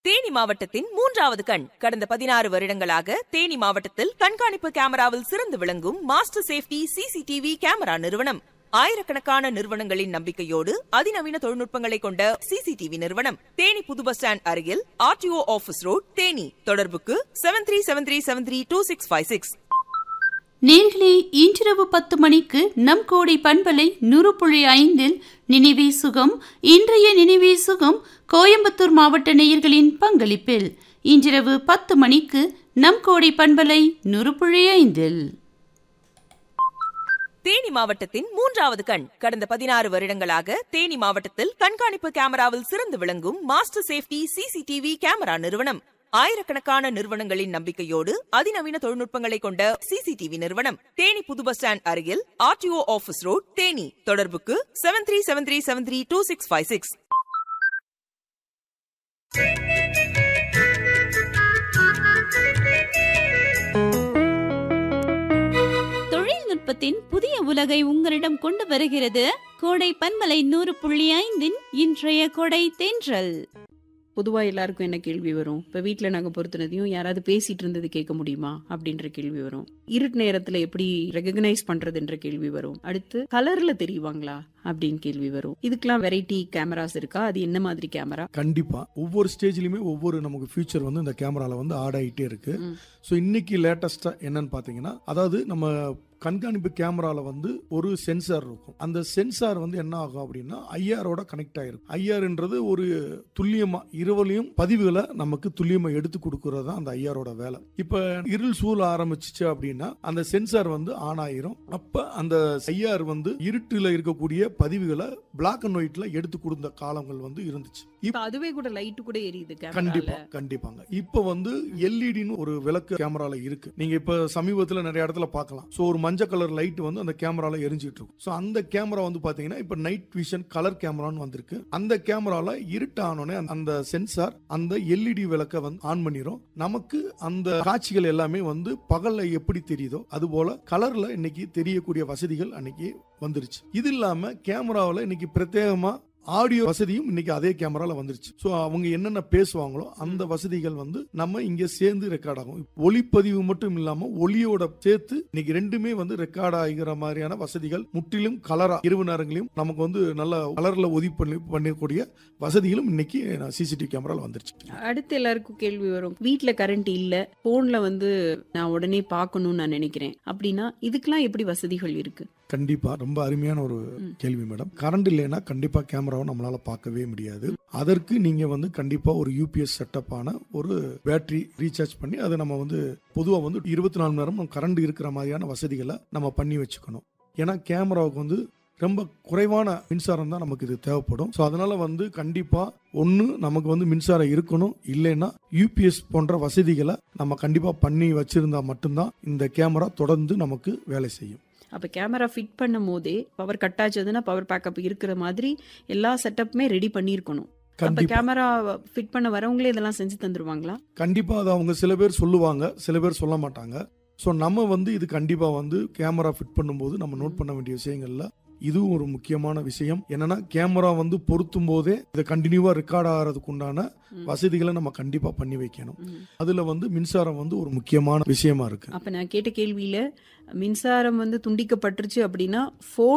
தேனி மாவட்டத்தின் மூன்றாவது கண் கடந்த பதினாறு வருடங்களாக தேனி மாவட்டத்தில் கண்காணிப்பு கேமராவில் சிறந்து விளங்கும் மாஸ்டர் சேஃப்டி சிசிடிவி கேமரா நிறுவனம் ஆயிரக்கணக்கான நிறுவனங்களின் நம்பிக்கையோடு அதிநவீன தொழில்நுட்பங்களை கொண்ட சிசிடிவி நிறுவனம் தேனி புது பஸ் ஸ்டாண்ட் அருகில் ஆர்டிஓ ஆபீஸ் ரோட் தேனி தொடர்புக்கு seven three seven three seven three two six five six நேர்களே இன்றிரவு பத்து மணிக்கு நம் கோடை பண்பலை நூறு புள்ளி ஐந்தில் நினைவே சுகம் இன்றைய நினைவே சுகம் கோயம்புத்தூர் மாவட்ட நேயர்களின் பங்களிப்பில் இன்றிரவு பத்து மணிக்கு நம் கோடை பண்பலை நூறு புள்ளி ஐந்தில் தேனி மாவட்டத்தின் மூன்றாவது கண் கடந்த பதினாறு வருடங்களாக தேனி மாவட்டத்தில் கண்காணிப்பு கேமராவில் சிறந்து விளங்கும் மாஸ்டர் சேஃப்டி சிசிடிவி கேமரா நிறுவனம் ஆயிரக்கணக்கான நிறுவனங்களின் நம்பிக்கையோடு அதிநவீன தொழில்நுட்பங்களை கொண்ட சிசிடிவி நிறுவனம் தேனி புது பஸ் ஸ்டாண்ட் அருகில் ஆர்டிஓ ஆபீஸ் ரோட் தேனி தொடர்புக்கு seven three seven three seven three two six five six தொழில்நுட்பத்தின் புதிய உலகை உங்களிடம் கொண்டு வருகிறது கோடை பன்மலை நூறு புள்ளி ஐந்தின் இன்றைய கொடை தென்றல் பொதுவாக எல்லாருக்கும் என்ன கேள்வி வரும் இப்போ வீட்டில் நாங்கள் பொறுத்துனதையும் யாராவது பேசிட்டு இருந்தது கேட்க முடியுமா அப்படின்ற கேள்வி வரும் இருட்டு நேரத்தில் எப்படி ரெகக்னைஸ் பண்ணுறதுன்ற கேள்வி வரும் அடுத்து கலரில் தெரியுவாங்களா அப்படின்னு கேள்வி வரும் இதுக்கெல்லாம் வெரைட்டி கேமராஸ் இருக்கா அது என்ன மாதிரி கேமரா கண்டிப்பா ஒவ்வொரு ஸ்டேஜ்லயுமே ஒவ்வொரு நமக்கு ஃபியூச்சர் வந்து இந்த கேமரால வந்து ஆட் ஆகிட்டே இருக்கு ம். ஸோ இன்னைக்கு லேட்டஸ்டா என்னன்னு பாத்தீங்கன்னா அதாவது நம்ம கண்காணிப்பு கேமரால வந்து ஒரு சென்சார் இருக்கும் அந்த சென்சார் வந்து என்ன ஆகும் அப்படின்னா ஐஆரோட கனெக்ட் ஆயிருக்கும் ஐஆர்ன்றது ஒரு துல்லியமா இரவுலையும் பதிவுகளை நமக்கு துல்லியமா எடுத்து கொடுக்கறது தான் அந்த ஐஆரோட வேலை இப்ப இருள் சூழ ஆரம்பிச்சிச்சு அப்படின்னா அந்த சென்சார் வந்து ஆன் ஆயிரும் அப்ப அந்த ஐஆர் வந்து இருட்டுல இருக்கக்கூடிய பதிவுகளை பிளாக் அண்ட் ஒயிட்ல எடுத்து கொடுத்த காலங்கள் வந்து இருந்துச்சு இப்போ அதுவே கூட லைட்டு கூட எரியுது கண்டிப்பா கேமரா கண்டிப்பாங்க இப்ப வந்து எல்இடின்னு ஒரு விளக்கு கேமரால இருக்கு நீங்க இப்ப சமீபத்துல நிறைய இடத்துல பார்க்கலாம் சோ ஒரு மஞ்சள் கலர் லைட் வந்து அந்த கேமரால எரிஞ்சிட்டு இருக்கும் சோ அந்த கேமரா வந்து பாத்தீங்கன்னா இப்ப நைட் விஷன் கலர் கேமரான்னு வந்திருக்கு அந்த கேமரால இருட்டு ஆனோடனே அந்த சென்சார் அந்த எல்இடி விளக்க வந்து ஆன் பண்ணிரும் நமக்கு அந்த காட்சிகள் எல்லாமே வந்து பகல்ல எப்படி தெரியுதோ அது போல கலர்ல இன்னைக்கு தெரியக்கூடிய வசதிகள் அன்னைக்கு வந்துருச்சு இது இல்லாம கேமராவில் இன்னைக்கு பிரத்யேகமா ஆடியோ வசதியும் இன்னைக்கு அதே கேமரால வந்துருச்சு ஸோ அவங்க என்னென்ன பேசுவாங்களோ அந்த வசதிகள் வந்து நம்ம இங்க சேர்ந்து ரெக்கார்ட் ஆகும் ஒளிப்பதிவு மட்டும் இல்லாம ஒளியோட சேர்த்து இன்னைக்கு ரெண்டுமே வந்து ரெக்கார்ட் ஆகிற மாதிரியான வசதிகள் முற்றிலும் கலரா இரவு நேரங்களையும் நமக்கு வந்து நல்ல கலர்ல ஒதி பண்ணி பண்ணக்கூடிய வசதிகளும் இன்னைக்கு சிசிடிவி கேமரால வந்துருச்சு அடுத்து எல்லாருக்கும் கேள்வி வரும் வீட்டில் கரண்ட் இல்லை ஃபோனில் வந்து நான் உடனே பார்க்கணும்னு நான் நினைக்கிறேன் அப்படின்னா இதுக்கெல்லாம் எப்படி வசதிகள் இருக்கு கண்டிப்பா ரொம்ப அருமையான ஒரு ம். கேள்வி மேடம் கரண்ட் இல்லைன்னா கண்டிப்பா கேமராவை நம்மளால பார்க்கவே முடியாது அதற்கு நீங்க வந்து கண்டிப்பா ஒரு யூபிஎஸ் செட்டப்பான ஒரு பேட்டரி ரீசார்ஜ் பண்ணி அதை நம்ம வந்து பொதுவா வந்து இருபத்தி நாலு மணி நேரம் கரண்ட் இருக்கிற மாதிரியான வசதிகளை நம்ம பண்ணி வச்சுக்கணும் ஏன்னா கேமராவுக்கு வந்து ரொம்ப குறைவான மின்சாரம் தான் நமக்கு இது தேவைப்படும் ஸோ அதனால வந்து கண்டிப்பா ஒன்று நமக்கு வந்து மின்சாரம் இருக்கணும் இல்லைன்னா யூபிஎஸ் போன்ற வசதிகளை நம்ம கண்டிப்பா பண்ணி வச்சிருந்தா மட்டும்தான் இந்த கேமரா தொடர்ந்து நமக்கு வேலை செய்யும் அப்போ கேமரா ஃபிட் பண்ணும் போதே பவர் கட் ஆச்சதுன்னா பவர் பேக்கப் இருக்கிற மாதிரி எல்லா செட்டப்புமே ரெடி பண்ணியிருக்கணும் அப்போ கண்டிப்பா கேமரா ஃபிட் பண்ண வரவங்களே இதெல்லாம் செஞ்சு தந்துருவாங்களா கண்டிப்பா அது அவங்க சில பேர் சொல்லுவாங்க சில பேர் சொல்ல மாட்டாங்க ஸோ நம்ம வந்து இது கண்டிப்பா வந்து கேமரா ஃபிட் பண்ணும்போது நம்ம நோட் பண்ண வேண்டிய விஷயங்கள்ல இதுவும் ஒரு முக்கியமான விஷயம் என்னன்னா கேமரா வந்து பொருத்தும் போதே இதை கண்டினியூவா ரெக்கார்ட் ஆகிறதுக்கு உண்டான ம். வசதிகளை நம்ம கண்டிப்பா பண்ணி வைக்கணும் ம். அதுல வந்து மின்சாரம் வந்து ஒரு முக்கியமான விஷயமா இருக்கு அப்ப நான் கேட்ட கேள்வியில மின்சாரம் வந்து துண்டிக்கப்பட்டுருச்சு அப்படின்னா ஃபோன்